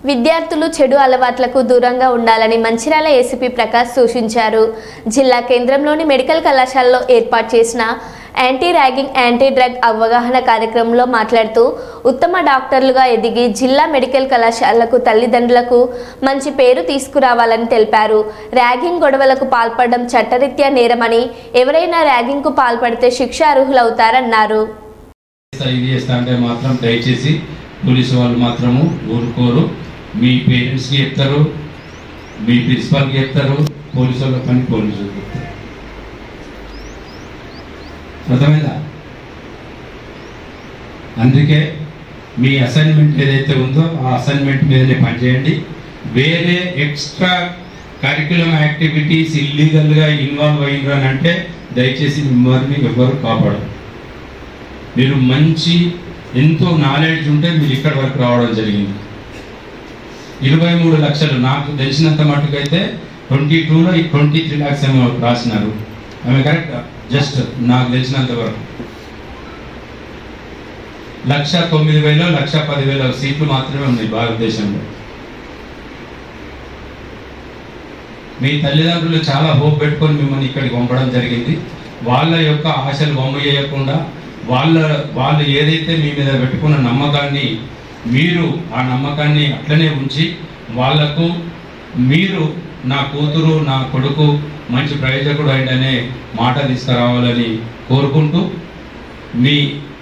విద్యార్థులు చెడు అలవాట్లకు దూరంగా ఉండాలని మంచిర్యాల ఏసీపీ ప్రకాష్ సూచించారు జిల్లా కేంద్రంలోని మెడికల్ కళాశాలలో ఏర్పాటు చేసిన యాంటీ ర్యాగింగ్ యాంటీ డ్రగ్ అవగాహన కార్యక్రమంలో మాట్లాడుతూ ఉత్తమ డాక్టర్లుగా ఎదిగి జిల్లా మెడికల్ కళాశాలకు తల్లిదండ్రులకు మంచి పేరు తీసుకురావాలని తెలిపారు ర్యాగింగ్ గొడవలకు పాల్పడడం చట్టరీత్యా నేరమని ఎవరైనా ర్యాగింగ్కు పాల్పడితే శిక్ష అర్హులవుతారన్నారు చేస్తా, ఇది చేస్తా అంటే మాత్రం దయచేసి పోలీసు వాళ్ళు మాత్రము ఊరుకోరు మీ పేరెంట్స్కి చెప్తారు మీ ప్రిన్సిపాల్కి చెప్తారు పోలీసు వాళ్ళ పని పోలీసులు చెప్తారు అర్థమైందా అందుకే మీ అసైన్మెంట్ ఏదైతే ఉందో ఆ అసైన్మెంట్ మీదనే పనిచేయండి వేరే ఎక్స్ట్రా కరికులం యాక్టివిటీస్ ఇల్లీగల్గా ఇన్వాల్వ్ అయ్యారు అని అంటే దయచేసి మిమ్మల్ని ఎవరు కాపాడరు మీరు మంచి ఎంతో నాలెడ్జ్ ఉంటే మీరు ఇక్కడ వరకు రావడం జరిగింది ఇరవై మూడు లక్షలు నాకు తెలిసినంత మటుకైతే ట్వంటీ టూలో ఈ ట్వంటీ త్రీ ల్యాక్స్ ఏమో రాసినారు ఆమె కరెక్ట్ జస్ట్ నాకు తెలిసినంత వరకు లక్ష తొమ్మిది వేలు లక్ష పదివేల సీట్లు మాత్రమే ఉన్నాయి భారతదేశంలో మీ తల్లిదండ్రులు చాలా హోప్ పెట్టుకొని మిమ్మల్ని ఇక్కడికి పంపడం జరిగింది వాళ్ళ యొక్క ఆశలు బొమ్మ చేయకుండా వాళ్ళ వాళ్ళు ఏదైతే మీ మీద పెట్టుకున్న నమ్మకాన్ని మీరు ఆ నమ్మకాన్ని అట్లనే ఉంచి వాళ్లకు మీరు నా కూతురు నా కొడుకు మంచి ప్రయోజకుడు అయిందనే మాట తీసుకురావాలని కోరుకుంటూ మీ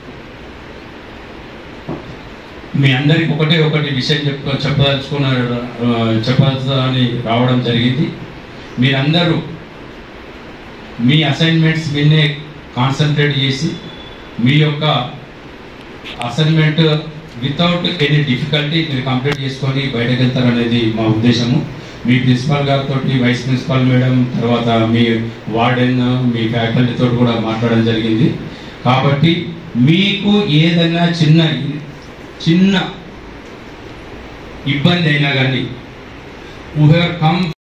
మీ అందరికి ఒకటే ఒకటి విషయం చెప్ప చెప్పదలుచుకున్న చెప్పాలని రావడం జరిగింది మీరందరూ మీ అసైన్మెంట్స్ మీదే కాన్సన్ట్రేట్ చేసి మీ యొక్క అసైన్మెంట్ వితౌట్ ఎనీ డిఫికల్టీ మీరు కంప్లీట్ చేసుకొని బయటకు వెళ్తారనేది మా ఉద్దేశము మీ ప్రిన్సిపాల్ గారితో వైస్ ప్రిన్సిపాల్ మేడం తర్వాత మీ వార్డెన్ మీ ఫ్యాకల్టీతో కూడా మాట్లాడడం జరిగింది కాబట్టి మీకు ఏదైనా చిన్న చిన్న ఇబ్బంది అయినా కానీ హూ హ్యావ్ కమ్